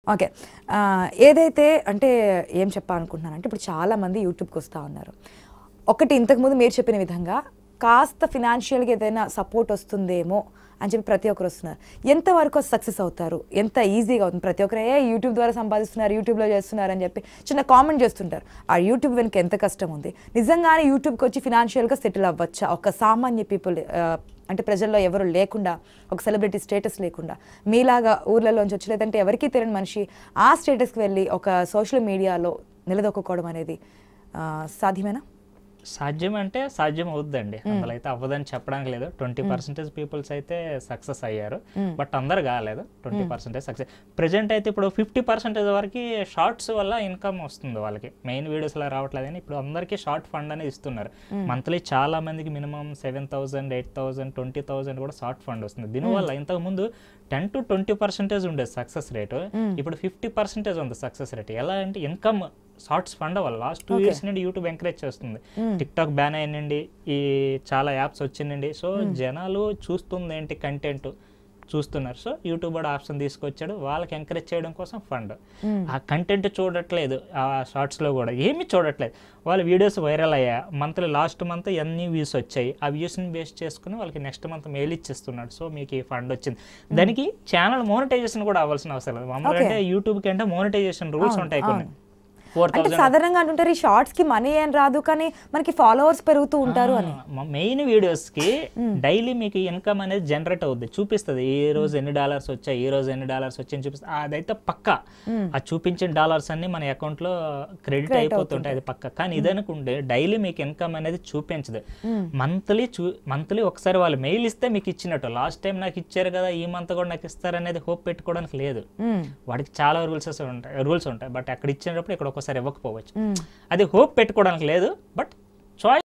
Okay ఆ, ఏదైతే అంటే ఏం చెప్పాలనుకుంటున్నానంటే ఇప్పుడు చాలా మంది యూట్యూబ్కి వస్తూ ఉన్నారు ఒకటి ఇంతకుముందు మీరు చెప్పిన విధంగా కాస్త ఫినాన్షియల్గా ఏదైనా సపోర్ట్ వస్తుందేమో అని చెప్పి ప్రతి ఒక్కరు వస్తున్నారు ఎంతవరకు సక్సెస్ అవుతారు ఎంత ఈజీగా అవుతుంది ప్రతి ఒక్కరు ఏ యూట్యూబ్ ద్వారా సంపాదిస్తున్నారు యూట్యూబ్లో చేస్తున్నారు అని చెప్పి చిన్న కామెంట్ చేస్తుంటారు ఆ యూట్యూబ్ వెనుక ఎంత కష్టం ఉంది నిజంగానే యూట్యూబ్కి వచ్చి ఫినాన్షియల్గా సెటిల్ అవ్వచ్చా ఒక సామాన్య పీపుల్ అంటే ప్రజల్లో ఎవరు లేకుండా ఒక సెలబ్రిటీ స్టేటస్ లేకుండా మీలాగా ఊర్లలోంచి వచ్చి లేదంటే ఎవరికీ తెలియని మనిషి ఆ స్టేటస్కి వెళ్ళి ఒక సోషల్ మీడియాలో నిలదొక్కుకోవడం అనేది ఆ, సాధ్యమేనా సాధ్యం అంటే సాధ్యం అవుద్దండి అందులో అయితే అవ్వదని చెప్పడానికి లేదు ట్వంటీ పర్సెంటేజ్ పీపుల్స్ అయితే సక్సెస్ అయ్యారు బట్ అందరు కాలేదు ట్వంటీ పర్సెంటేజ్ సక్సెస్ ప్రెజెంట్ అయితే ఇప్పుడు ఫిఫ్టీ పర్సెంటేజ్ వరకు షార్ట్స్ వల్ల ఇన్కమ్ వస్తుంది వాళ్ళకి మెయిన్ వీడియోస్ లా రావట్లేదు కానీ ఇప్పుడు అందరికీ షార్ట్ ఫండ్ అనేది ఇస్తున్నారు మంత్లీ చాలా మందికి minimum seven thousand eight thousand twenty thousand కూడా షార్ట్ ఫండ్ వస్తుంది దీనివల్ల ఇంతకు ముందు టెన్ టు ట్వంటీ పర్సెంటేజ్ ఉండేది సక్సెస్ రేటు ఇప్పుడు ఫిఫ్టీ పర్సెంటేజ్ ఉంది సక్సెస్ రేట్ ఎలా అంటే ఇన్కమ్ షార్ట్స్ ఫండ్ వల్ల లాస్ట్ టూ ఇయర్స్ నుండి యూట్యూబ్ ఎంకరేజ్ చేస్తుంది టిక్ టాక్ బ్యాన్ అయినండి ఈ చాలా యాప్స్ వచ్చిందండి సో జనాలు చూస్తుంది ఏంటి కంటెంట్ చూస్తున్నారు సో యూట్యూబ్ కూడా ఆప్షన్ తీసుకొచ్చాడు వాళ్ళకి ఎంకరేజ్ చేయడం కోసం ఫండ్ ఆ కంటెంట్ చూడట్లేదు ఆ షార్ట్స్లో కూడా ఏమీ చూడట్లేదు వాళ్ళ వీడియోస్ వైరల్ అయ్యా మంత్లీ లాస్ట్ మంత్ ఎన్ని వ్యూస్ వచ్చాయి ఆ వ్యూస్ని బేస్ చేసుకుని వాళ్ళకి నెక్స్ట్ మంత్ మెయిల్ ఇచ్చేస్తున్నాడు సో మీకు ఈ ఫండ్ వచ్చింది దానికి ఛానల్ మోనిటైజేషన్ కూడా అవ్వాల్సిన అవసరం లేదు మామూలుగా అంటే యూట్యూబ్ కంటే మోనిటైజేషన్ రూల్స్ ఉంటాయి కొన్ని ఫోర్ అంటే సాధారణంగా అంటుంటారు ఈ షార్ట్స్ కి మనీ ఏం రాదు కానీ మనకి ఫాలోవర్స్ పెరుగుతూ ఉంటారు అని మెయిన్ వీడియోస్ కి డైలీ మీకు ఇన్కమ్ అనేది జనరేట్ అవుద్ది చూపిస్తుంది ఈ రోజు ఎన్ని డాలర్స్ వచ్చాయి ఈ రోజు ఎన్ని డాలర్స్ వచ్చాయని చూపిస్తుంది అదైతే పక్కా ఆ చూపించిన డాలర్స్ అన్ని మన అకౌంట్ లో క్రెడిట్ అయిపోతుంటాయి అది పక్క కానీ ఇదనుకుంటే డైలీ మీకు ఇన్కమ్ అనేది చూపించదు మంత్లీ చూ మంత్లీ ఒకసారి వాళ్ళు మెయిల్ ఇస్తే మీకు ఇచ్చినట్టు లాస్ట్ టైం నాకు ఇచ్చారు కదా ఈ మంత్ కూడా నాకు ఇస్తారనేది హోప్ పెట్టుకోవడానికి లేదు మ్మ్. వాడికి చాలా రూల్స్ ఉంటాయి రూల్స్ ఉంటాయి బట్ అక్కడ ఇచ్చినప్పుడు ఇక్కడ ఒక్కోసారి ఇవ్వకపోవచ్చు అది హోప్ పెట్టుకోవడానికి లేదు బట్